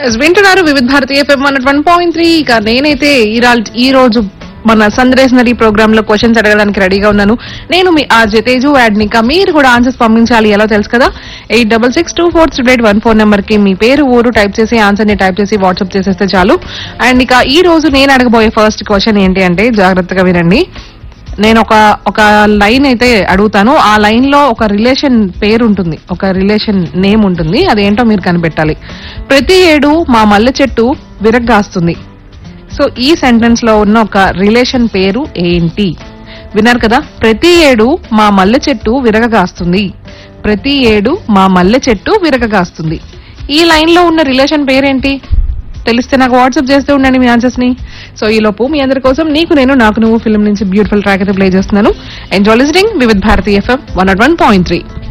Yes, వింటున్నారు Vividh Bharati FM one one point three ఇక నేనైతే ఈ రాల్- ఈ రోజు మన సందేశనరీ ప్రోగ్రామ్ లో క్వశ్చన్స్ అడగడానికి రెడీగా ఉన్నాను నేను మీ ఆర్జే తేజు యాడ్నిక మీరు కూడా ఆన్సర్స్ పంపించాలి ఎలా తెలుసు కదా eight double six two four triple eight one four number కి మీ పేరు ఊరు టైప్ చేసి ఆన్సర్ ని టైప్ చేసి వాట్సాప్ చేసేస్తే చాలు అండ్ ఇక ఈ రోజు నేను అడగబోయే ఫస్ట్ క్వశ్చన్ ఏంటి అంటే జాగ్రత్తగా వినండి నేను ఒక ఒక లైన్ అయితే అడుగుతాను ఆ లైన్ లో ఒక రిలేషన్ పేరు ఉంటుంది ఒక రిలేషన్ నేమ్ ఉంటుంది అదేంటో మీరు కనిపెట్టాలి ప్రతి ఏడు మా మల్లె చెట్టు విరగ్గాస్తుంది సో ఈ సెంటెన్స్ లో ఉన్న ఒక రిలేషన్ పేరు ఏంటి విన్నారు కదా ప్రతి ఏడు మా మల్లె చెట్టు విరగగాస్తుంది ప్రతి ఏడు మా మల్లె చెట్టు విరగగాస్తుంది ఈ లైన్ లో ఉన్న రిలేషన్ పేరేంటి తెలిస్తే నాకు వాట్సాప్ చేస్తూ ఉండండి మీ ఆన్సర్స్ ని సో ఈ లోపు మీ అందరి కోసం నీకు నేను నాకు నువ్వు ఫిల్మ్ నుంచి బ్యూటిఫుల్ ట్రాక్ అయితే ప్లే చేస్తున్నాను enjoy listening Vividh Bharati FM one nought one point three